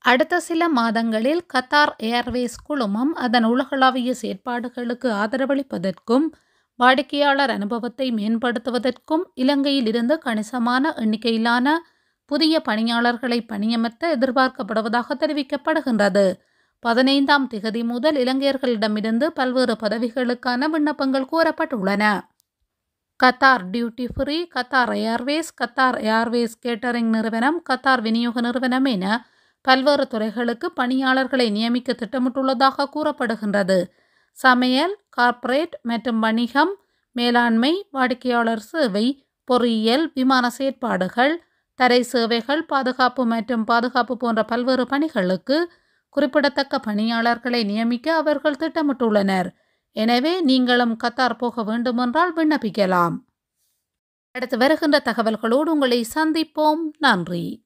அடுத்த சில மாதங்களில் கத்தார் ஏர்வேஸ் குழுமம் அதன் உலகளாவிய செயற்பாடுகளுக்கு ஆதரவளிப்பதற்கும் வாடிக்கையாளர் அனுபவத்தை மேம்படுத்துவதற்கும் இலங்கையில் இருந்து கணிசமான எண்ணிக்கையிலான புதிய பணியாளர்களை பணியமர்த்த எதிர்பார்க்கப்படுவதாக தெரிவிக்கப்படுகின்றது பதினைந்தாம் திகதி முதல் இலங்கையர்களிடமிருந்து பல்வேறு பதவிகளுக்கான விண்ணப்பங்கள் கோரப்பட்டுள்ளன Qatar duty free Qatar Airways Qatar Airways catering நிறுவனம் கத்தார் விநியோக நிறுவனம் என பல்வேறு துறைகளுக்கு பணியாளர்களை நியமிக்க திட்டமிட்டுள்ளதாக கூறப்படுகின்றது சமையல் கார்ப்பரேட் மற்றும் வணிகம் மேலாண்மை வாடிக்கையாளர் சேவை பொறியியல் விமான செயற்பாடுகள் தரை சேவைகள் பாதுகாப்பு மற்றும் பாதுகாப்பு போன்ற பல்வேறு பணிகளுக்கு குறிப்பிடத்தக்க பணியாளர்களை நியமிக்க அவர்கள் திட்டமிட்டுள்ளனர் எனவே நீங்களும் கத்தார் போக வேண்டுமென்றால் விண்ணப்பிக்கலாம் அடுத்து வருகின்ற தகவல்களோடு உங்களை சந்திப்போம் நன்றி